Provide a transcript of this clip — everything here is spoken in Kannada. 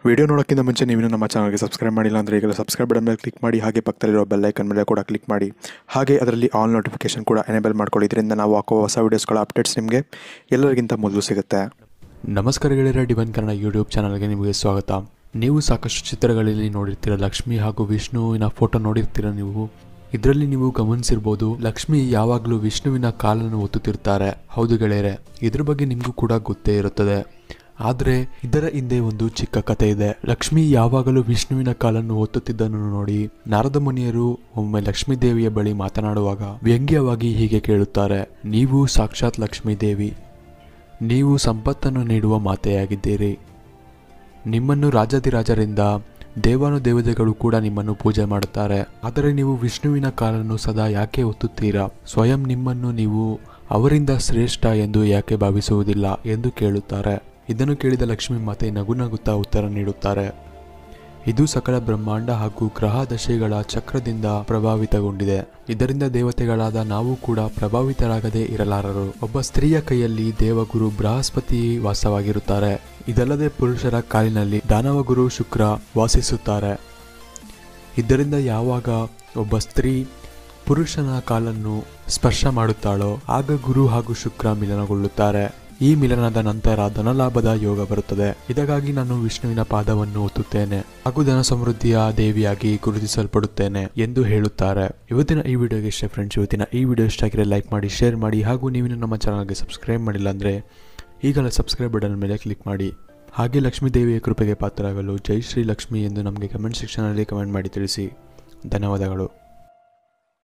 ವಿಡಿಯೋ ನೋಡೋಕ್ಕಿಂತ ಮುಂಚೆ ನೀವು ನಮ್ಮ ಚಾನಲ್ಗೆ ಸಬ್ಸ್ಕ್ರೈಬ್ ಮಾಡಿಲ್ಲ ಅಂದರೆ ಈಗಲೇ ಸಬ್ಸ್ಕ್ರೈಬ್ ಬಟನ್ ಮೇಲೆ ಕ್ಲಿಕ್ ಮಾಡಿ ಹಾಗೆ ಪಕ್ಕದಲ್ಲಿರೋ ಬೆಲ್ ಐಕನ್ ಮೇಲೆ ಕೂಡ ಕ್ಲಿಕ್ ಮಾಡಿ ಹಾಗೆ ಅದರಲ್ಲಿ ಆಲ್ ನೋಟಿಫಿಕೇಶನ್ ಕೂಡ ಎನೇಬಲ್ ಮಾಡ್ಕೊಳ್ಳಿ ಇದರಿಂದ ನಾವು ಹಾಕೋ ಹೊಸ ವೀಡಿಯೋಸ್ಗಳ ಅಪ್ಡೇಟ್ಸ್ ನಿಮಗೆ ಎಲ್ಲರಿಗಿಂತ ಮೊದಲು ಸಿಗುತ್ತೆ ನಮಸ್ಕಾರ ಗೆಳೆಯರ ಡಿವನ್ ಕನ್ನಡ ಯೂಟ್ಯೂಬ್ ಚಾನಲ್ಗೆ ನಿಮಗೆ ಸ್ವಾಗತ ನೀವು ಸಾಕಷ್ಟು ಚಿತ್ರಗಳಲ್ಲಿ ನೋಡಿರ್ತೀರ ಲಕ್ಷ್ಮಿ ಹಾಗೂ ವಿಷ್ಣುವಿನ ಫೋಟೋ ನೋಡಿರ್ತೀರ ನೀವು ಇದರಲ್ಲಿ ನೀವು ಗಮನಿಸಿರ್ಬೋದು ಲಕ್ಷ್ಮಿ ಯಾವಾಗಲೂ ವಿಷ್ಣುವಿನ ಕಾಲನ್ನು ಒತ್ತುತ್ತಿರ್ತಾರೆ ಹೌದು ಗೆಳೆಯರೆ ಇದ್ರ ಬಗ್ಗೆ ನಿಮಗೂ ಕೂಡ ಗೊತ್ತೇ ಇರುತ್ತದೆ ಆದರೆ ಇದರ ಹಿಂದೆ ಒಂದು ಚಿಕ್ಕ ಕಥೆ ಇದೆ ಲಕ್ಷ್ಮಿ ಯಾವಾಗಲೂ ವಿಷ್ಣುವಿನ ಕಾಲನ್ನು ಒತ್ತುತ್ತಿದ್ದನ್ನು ನೋಡಿ ನಾರದ ಮುನಿಯರು ಒಮ್ಮೆ ಲಕ್ಷ್ಮೀ ದೇವಿಯ ಬಳಿ ಮಾತನಾಡುವಾಗ ವ್ಯಂಗ್ಯವಾಗಿ ಹೀಗೆ ಕೇಳುತ್ತಾರೆ ನೀವು ಸಾಕ್ಷಾತ್ ಲಕ್ಷ್ಮೀ ದೇವಿ ನೀವು ಸಂಪತ್ತನ್ನು ನೀಡುವ ಮಾತೆಯಾಗಿದ್ದೀರಿ ನಿಮ್ಮನ್ನು ರಾಜಾದಿರಾಜರಿಂದ ದೇವಾನು ದೇವತೆಗಳು ಕೂಡ ನಿಮ್ಮನ್ನು ಪೂಜೆ ಮಾಡುತ್ತಾರೆ ಆದರೆ ನೀವು ವಿಷ್ಣುವಿನ ಕಾಲನ್ನು ಸದಾ ಯಾಕೆ ಒತ್ತುತ್ತೀರಾ ಸ್ವಯಂ ನಿಮ್ಮನ್ನು ನೀವು ಅವರಿಂದ ಶ್ರೇಷ್ಠ ಎಂದು ಯಾಕೆ ಭಾವಿಸುವುದಿಲ್ಲ ಎಂದು ಕೇಳುತ್ತಾರೆ ಇದನ್ನು ಕೇಳಿದ ಲಕ್ಷ್ಮೀ ಮಾತೆ ನಗು ನಗುತ್ತಾ ಉತ್ತರ ನೀಡುತ್ತಾರೆ ಇದು ಸಕಲ ಬ್ರಹ್ಮಾಂಡ ಹಾಗೂ ಗ್ರಹ ದಶೆಗಳ ಚಕ್ರದಿಂದ ಪ್ರಭಾವಿತಗೊಂಡಿದೆ ಇದರಿಂದ ದೇವತೆಗಳಾದ ನಾವು ಕೂಡ ಪ್ರಭಾವಿತರಾಗದೇ ಇರಲಾರರು ಒಬ್ಬ ಸ್ತ್ರೀಯ ಕೈಯಲ್ಲಿ ದೇವಗುರು ಬೃಹಸ್ಪತಿ ವಾಸವಾಗಿರುತ್ತಾರೆ ಇದಲ್ಲದೆ ಪುರುಷರ ಕಾಲಿನಲ್ಲಿ ದಾನವಗುರು ಶುಕ್ರ ವಾಸಿಸುತ್ತಾರೆ ಇದರಿಂದ ಯಾವಾಗ ಒಬ್ಬ ಸ್ತ್ರೀ ಪುರುಷನ ಕಾಲನ್ನು ಸ್ಪರ್ಶ ಮಾಡುತ್ತಾಳೋ ಆಗ ಗುರು ಹಾಗೂ ಶುಕ್ರ ಮಿಲನಗೊಳ್ಳುತ್ತಾರೆ ಈ ಮಿಲನದ ನಂತರ ಧನಲಾಭದ ಯೋಗ ಬರುತ್ತದೆ ಇದಕ್ಕಾಗಿ ನಾನು ವಿಷ್ಣುವಿನ ಪಾದವನ್ನು ಒತ್ತುತ್ತೇನೆ ಹಾಗೂ ಧನ ಸಮೃದ್ಧಿಯ ದೇವಿಯಾಗಿ ಗುರುತಿಸಲ್ಪಡುತ್ತೇನೆ ಎಂದು ಹೇಳುತ್ತಾರೆ ಇವತ್ತಿನ ಈ ವಿಡಿಯೋಗೆ ಇಷ್ಟ ಫ್ರೆಂಡ್ಸ್ ಇವತ್ತಿನ ಈ ವಿಡಿಯೋ ಇಷ್ಟ ಆಗಿದ್ರೆ ಲೈಕ್ ಮಾಡಿ ಶೇರ್ ಮಾಡಿ ಹಾಗೂ ನೀವು ನಮ್ಮ ಚಾನಲ್ಗೆ ಸಬ್ಸ್ಕ್ರೈಬ್ ಮಾಡಿಲ್ಲ ಅಂದರೆ ಈಗಲೇ ಸಬ್ಸ್ಕ್ರೈಬ್ ಬಟನ್ ಮೇಲೆ ಕ್ಲಿಕ್ ಮಾಡಿ ಹಾಗೆ ಲಕ್ಷ್ಮೀ ದೇವಿಯ ಕೃಪೆಗೆ ಪಾತ್ರರಾಗಲು ಜೈ ಶ್ರೀ ಲಕ್ಷ್ಮಿ ಎಂದು ನಮಗೆ ಕಮೆಂಟ್ ಸೆಕ್ಷನಲ್ಲಿ ಕಮೆಂಟ್ ಮಾಡಿ ತಿಳಿಸಿ ಧನ್ಯವಾದಗಳು